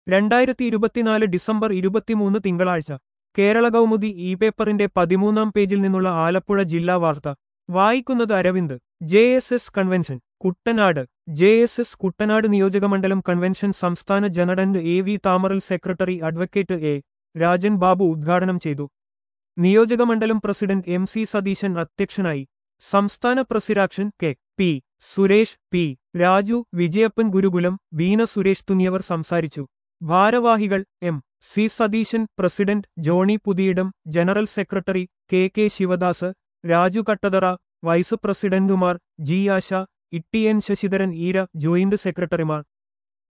രണ്ടായിരത്തി ഇരുപത്തിനാല് ഡിസംബർ ഇരുപത്തിമൂന്ന് തിങ്കളാഴ്ച കേരള കൗമുദി ഇ പേപ്പറിന്റെ പതിമൂന്നാം പേജിൽ നിന്നുള്ള ആലപ്പുഴ ജില്ലാ വാർത്ത വായിക്കുന്നത് Aravind J S S convention Kuttanad J S S Kuttanad നിയോജകമണ്ഡലം കൺവെൻഷൻ സംസ്ഥാന ജനറന്റ് എ വി താമറൽ secretary advocate A Rajan Babu ഉദ്ഘാടനം ചെയ്തു നിയോജകമണ്ഡലം പ്രസിഡന്റ് എം സി സതീശൻ അധ്യക്ഷനായി സംസ്ഥാന പ്രസിഡാക്ഷൻ K P Suresh P Raju Vijayappan Gurukulam Beena Suresh തുടങ്ങിയവർ സംസാരിച്ചു ഭാരവാഹികൾ M C Satheesan president Johny Puthiyidam general secretary K K Sivadas Raju Kattathara vice പ്രസിഡന്റുമാർ ജി ആശ ഇട്ടി എൻ ശശിധരൻ ഈര ജോയിന്റ് സെക്രട്ടറിമാർ